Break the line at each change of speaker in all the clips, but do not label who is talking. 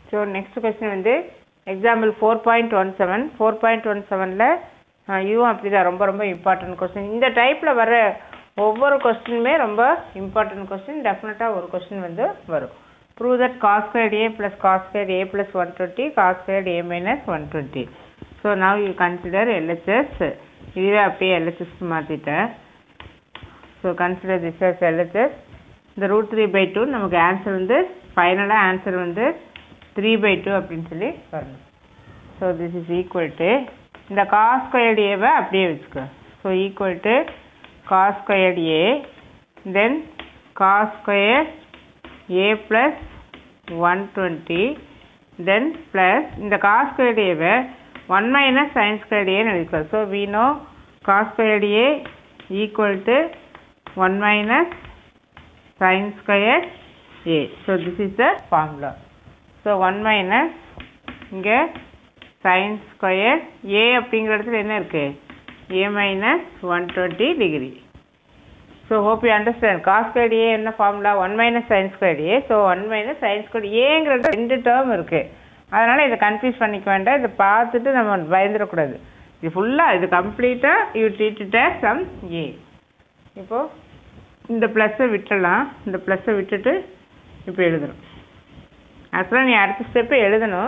So next question வந்து example four point one seven four point one செவனில் இதுவும் அப்படி தான் ரொம்ப ரொம்ப இம்பார்ட்டன்ட் கொஸ்டின் இந்த டைப்பில் வர ஒவ்வொரு கொஸ்டினுமே ரொம்ப இம்பார்ட்டன்ட் கொஸ்டின் டெஃபினட்டாக ஒரு கொஸ்டின் வந்து வரும் prove that cos squared A plus cos squared A plus one twenty cos squared A minus one twenty so now you consider LHS இதுவே அப்படியே எல்ஹெச்எஸ்க்கு மாற்றிட்டேன் so consider this as LHS இந்த root three by two நமக்கு answer வந்து ஃபைனலாக answer வந்து three by two அப்படின்னு சொல்லி வரணும் so this is equal to இந்த காஸ் ஸ்கொயர்டு ஏவை அப்படியே வச்சுக்கோ so equal to cos squared A then cos square A plus one twenty then plus இந்த காஸ் ஸ்கொயர்டு ஏவை ஒன் மைனஸ் சைன் ஸ்கொயர்டு ஏன்னு எழுதிக்கலாம் so we know cos squared A equal to one minus sin square a. So this is the formula. So 1 minus இங்கே sin square a அப்படிங்கிற இடத்துல என்ன இருக்கு a minus 120 degree. So hope you understand. cos squared a என்ன formula 1 minus sin squared a. So 1 minus sin squared aங்கிறது ரெண்டு term இருக்கு அதனால இதை கன்ஃபியூஸ் பண்ணிக்க வேண்டாம் இதை பார்த்துட்டு நம்ம பயந்துடக்கூடாது இது ஃபுல்லாக இது கம்ப்ளீட்டாக யூ ட்ரீட் சம் ஏ இப்போ இந்த ப்ளஸ்ஸை விட்டுடலாம் இந்த ப்ளஸ்ஸை விட்டுட்டு இப்போ எழுதணும் ஆக்சுவலாக நீ அடுத்த ஸ்டெப்பு எழுதணும்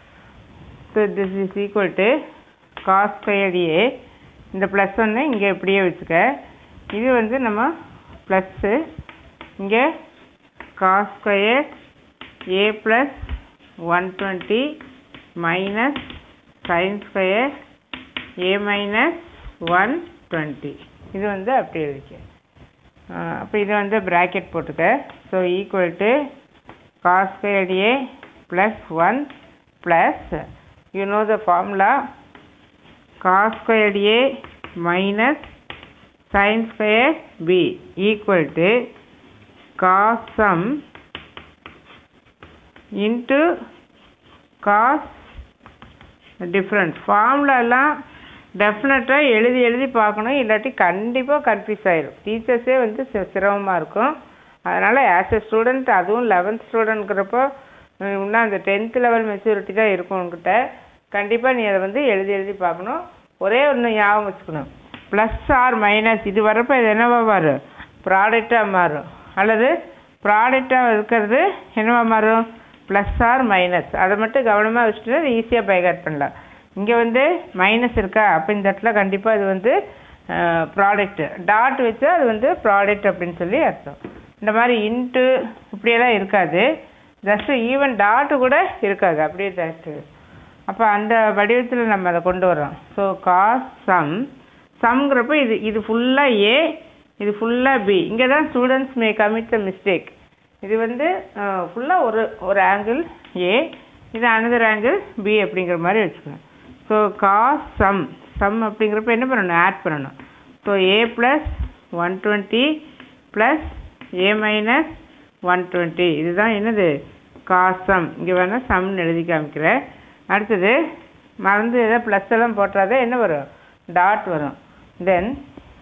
so this is equal to cos square A இந்த ப்ளஸ் ஒன்று இங்கே இப்படியே வச்சுக்க இது வந்து நம்ம ப்ளஸ்ஸு இங்கே cos square A plus one twenty minus sin square A minus one twenty இது வந்து அப்படி எழுதிக்க அப்போ இதை வந்து ப்ராக்கெட் போட்டுக்க so equal to cos squared A plus one plus you know the formula cos squared A minus sin square B equal to cos sum into cos difference ஃபார்முலாலாம் டெஃபினட்டாக எழுதி எழுதி பார்க்கணும் இல்லாட்டி கண்டிப்பாக கன்ஃபியூஸ் ஆயிடும் டீச்சர்ஸே வந்து சி சிரமமாக இருக்கும் அதனால் ஆஸ் எ ஸ்டூடெண்ட் அதுவும் லெவன்த் ஸ்டூடெண்ட்ங்கிறப்போ இன்னும் அந்த டென்த் லெவல் மெச்சூரிட்டி தான் இருக்கும் உங்ககிட்ட கண்டிப்பாக நீ அதை வந்து எழுதி எழுதி பார்க்கணும் ஒரே ஒன்று ஞாபகம் வச்சுக்கணும் ப்ளஸ் ஆர் மைனஸ் இது வரப்போ இது என்னவா மாறும் ப்ராடக்டாக மாறும் அல்லது ப்ராடக்டாக இருக்கிறது என்னவா மாறும் ப்ளஸ் ஆர் மைனஸ் அதை மட்டும் கவனமாக வச்சுட்டு ஈஸியாக பைகாட் பண்ணலாம் இங்கே வந்து மைனஸ் இருக்கா அப்போ இந்த இடத்துல கண்டிப்பாக இது வந்து ப்ராடக்ட் டாட் வச்சா அது வந்து ப்ராடக்ட் அப்படின்னு சொல்லி அர்த்தம் இந்த மாதிரி இன்ட்டு இப்படியெல்லாம் இருக்காது ஜஸ்ட் ஈவன் டாட்டு கூட இருக்காது அப்படியே ஜஸ்ட்டு அப்போ அந்த வடிவத்தில் நம்ம அதை கொண்டு வரோம் ஸோ காஸ் சம் சம்ங்கிறப்ப இது இது ஃபுல்லாக ஏ இது ஃபுல்லாக பி இங்கே தான் students may commit the mistake இது வந்து ஃபுல்லாக ஒரு ஒரு ஆங்கிள் ஏ இது அனதர் ஆங்கிள் பி அப்படிங்கிற மாதிரி வச்சுக்கணும் ஸோ காஸ் சம் சம் அப்படிங்கிறப்ப என்ன பண்ணணும் ஆட் பண்ணணும் so A plus one twenty plus A minus one twenty இதுதான் என்னது காஸ் சம் இங்கே வேணால் சம்னு எழுதி காமிக்கிறேன் அடுத்தது மறந்து எதாவது ப்ளஸ் எல்லாம் போட்டாதே என்ன வரும் டாட் வரும் then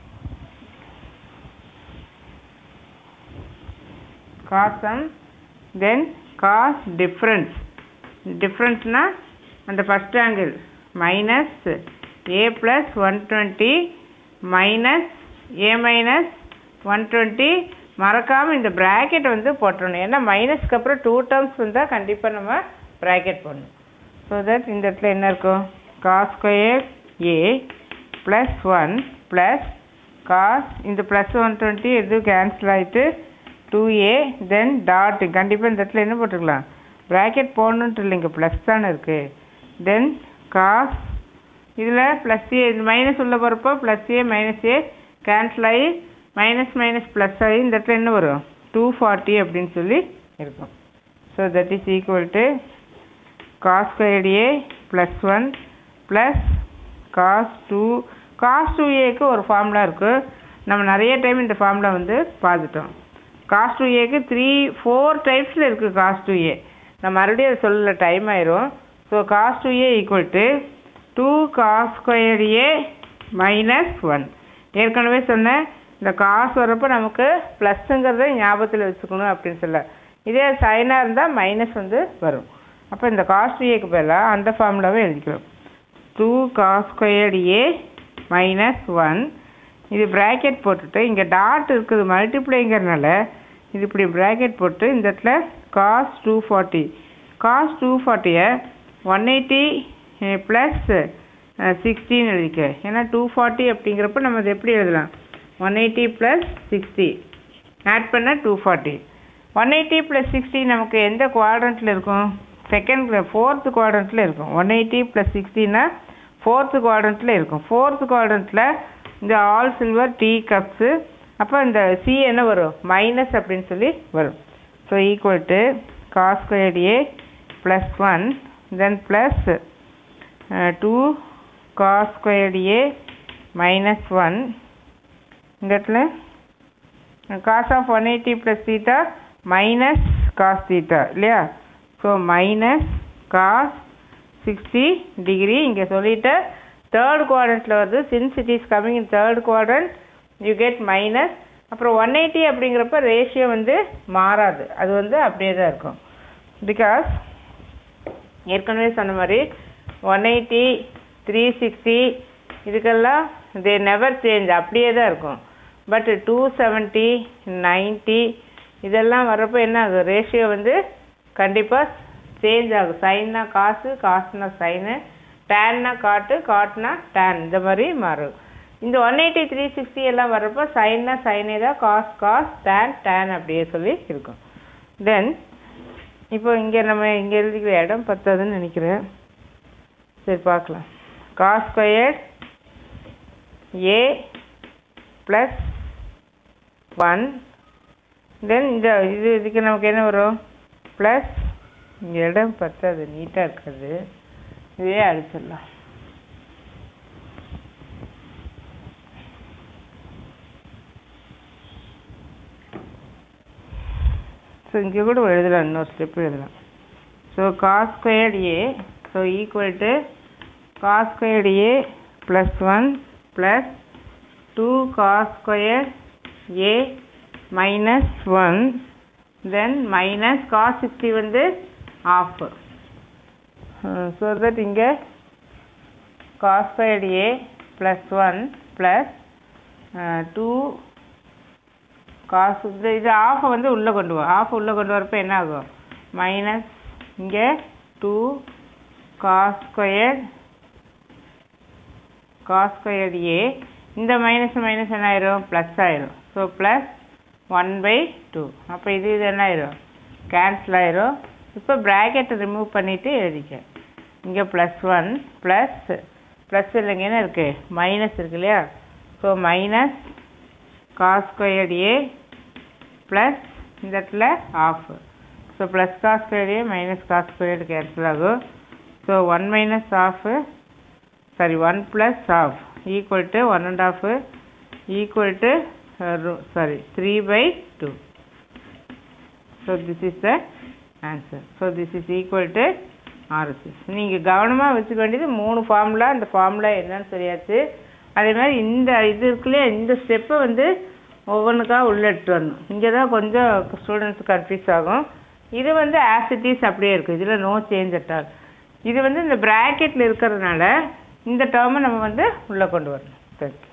cos sum then cos difference டிஃப்ரென்ஸ்னால் அந்த first angle minus A plus one twenty minus A minus one twenty மறக்காமல் இந்த ப்ராக்கெட் வந்து போட்டுடணும் ஏன்னா மைனஸ்க்கு அப்புறம் டூ டேர்ம்ஸ் வந்தால் கண்டிப்பாக நம்ம ப்ராக்கெட் போடணும் ஸோ தட் இந்த இடத்துல என்ன இருக்கும் cos square A plus one plus cos இந்த ப்ளஸ் ஒன் டுவெண்ட்டி எது கேன்சல் ஆகிட்டு டூ ஏ தென் டாட் கண்டிப்பாக இந்த இடத்துல என்ன போட்டுக்கலாம் ப்ராக்கெட் போடணுன்ட்டு இல்லைங்க ப்ளஸ் தானே இருக்குது தென் காஸ் இதில் ப்ளஸ் ஏ இந்த மைனஸ் உள்ள போகிறப்போ plus A minus A cancel ஆகி மைனஸ் மைனஸ் ப்ளஸ் ஆகி இந்த இடத்துல என்ன வரும் டூ ஃபார்ட்டி அப்படின்னு சொல்லி இருக்கும் so that is equal to cos squared A plus one plus cos two cos two ஏக்கு ஒரு ஃபார்முலா இருக்குது நம்ம நிறைய டைம் இந்த ஃபார்முலா வந்து பார்த்துட்டோம் காஸ் டூ ஏக்கு த்ரீ ஃபோர் டைப்ஸில் இருக்குது காஸ் டூ ஏ நான் மறுபடியும் அதை சொல்லல டைம் ஆயிரும் so cos two A equal to two cos square A minus one ஏற்கனவே சொன்னேன் இந்த காசு வரப்போ நமக்கு ப்ளஸ்ஸுங்கிறத ஞாபகத்தில் வச்சுக்கணும் அப்படின்னு சொல்ல இதே சைனாக இருந்தால் மைனஸ் வந்து வரும் அப்போ இந்த காஸ் ஏக்கு பதிலாக அந்த ஃபார்முலாவே எழுதிக்கிறோம் two cos squared A minus one இது ப்ராக்கெட் போட்டுட்டு இங்கே டாட் இருக்குது மல்டிப்ளைங்கிறனால இது இப்படி ப்ராக்கெட் போட்டு இந்த இடத்துல cos two forty cos two ஃபார்ட்டியை ஒன் எயிட்டி ப்ளஸ் சிக்ஸ்டின்னு எழுதிக்க ஏன்னா டூ ஃபார்ட்டி அப்படிங்கிறப்ப நம்ம அது எப்படி எழுதலாம் one eighty plus sixty add பண்ண two forty one eighty plus sixty நமக்கு எந்த குவாட்ரண்ட்டில் இருக்கும் செகண்ட் ஃபோர்த்து குவாட்ரண்ட்டில் இருக்கும் ஒன் எயிட்டி ப்ளஸ் சிக்ஸ்டின்னா ஃபோர்த்து குவாட்ரண்ட்டில் இருக்கும் ஃபோர்த்து குவாட்ரண்ட்டில் இந்த ஆல் சில்வர் டீ கப்ஸு அப்போ இந்த சி என்ன வரும் மைனஸ் அப்படின்னு சொல்லி வரும் so equal to cos squared A plus one then plus two cos squared A minus one இந்த இடத்துல cos of one eighty plus theta minus cos theta இல்லையா so minus cos sixty degree இங்கே சொல்லிட்டு third குவாட்ரண்ட்டில் வருது since it is coming in third quadrant you get minus அப்புறம் one eighty அப்படிங்கிறப்ப ratio வந்து மாறாது அது வந்து அப்படியே தான் இருக்கும் பிகாஸ் ஏற்கனவே சொன்ன மாதிரி ஒன் எயிட்டி த்ரீ சிக்ஸ்டி இதுக்கெல்லாம் தே நெவர் சேஞ்ச் அப்படியே தான் இருக்கும் பட் டூ செவன்ட்டி நைன்ட்டி இதெல்லாம் வர்றப்போ என்ன ஆகும் ரேஷியோ வந்து கண்டிப்பாக சேஞ்ச் ஆகும் சைன்னா காசு காசுனா சைனு டேன்னா காட்டு காட்டுனா டேன் இந்த மாதிரி மாறும் இந்த ஒன் எயிட்டி த்ரீ சிக்ஸ்டி எல்லாம் வர்றப்போ சைன்னா சைனே தான் காஸ் காஸ் டேன் டேன் அப்படியே சொல்லி இருக்கும் தென் இப்போ இங்கே நம்ம இங்கே எழுதிக்கிற இடம் பத்தாதுன்னு நினைக்கிறேன் சரி பார்க்கலாம் cos square A plus one then இந்த இது இதுக்கு நமக்கு என்ன வரும் ப்ளஸ் இங்கே இடம் பத்தாது நீட்டாக இருக்காது இதே அடிச்சிடலாம் ஸோ இங்கே கூட எழுதலாம் இன்னொரு ஸ்டெப் எழுதலாம் so cos squared A so equal to cos squared A plus one plus two cos square A minus one then minus cos sixty வந்து ஆஃப் ஸோ தட் இங்கே cos squared A plus one plus two cos இது இது ஆஃபை வந்து உள்ளே கொண்டு வா of உள்ளே கொண்டு வரப்போ என்ன ஆகும் மைனஸ் இங்கே two cos square cos square A இந்த மைனஸ் மைனஸ் என்ன ஆயிரும் ப்ளஸ் ஆயிரும் so plus one by two அப்போ இது இது என்ன ஆயிரும் கேன்சல் ஆயிரும் இப்போ ப்ராக்கெட்டை ரிமூவ் பண்ணிவிட்டு எழுதிக்க இங்கே ப்ளஸ் ஒன் ப்ளஸ் ப்ளஸ் இல்லைங்க என்ன இருக்குது மைனஸ் இருக்கு இல்லையா so minus cos squared A plus இந்த இடத்துல half so plus cos squared A minus cos squared cancel ஆகும் so one minus half sorry one plus half equal to one and half equal to sorry three by two so this is the answer so this is equal to RHS நீங்கள் கவனமாக வச்சுக்க வேண்டியது மூணு formula அந்த formula என்னன்னு தெரியாது அதே மாதிரி இந்த இது இருக்குல்லையா இந்த ஸ்டெப்பை வந்து ஒவ்வொன்றுக்கா உள்ள எடுத்து வரணும் இங்கே தான் கொஞ்சம் ஸ்டூடெண்ட்ஸ் கன்ஃபியூஸ் ஆகும் இது வந்து ஆசிட்டிஸ் அப்படியே இருக்குது இதில் நோ சேஞ்ச் அட் ஆல் இது வந்து இந்த ப்ராக்கெட்டில் இருக்கிறதுனால இந்த டேர்மை நம்ம வந்து உள்ளே கொண்டு வரணும் சரி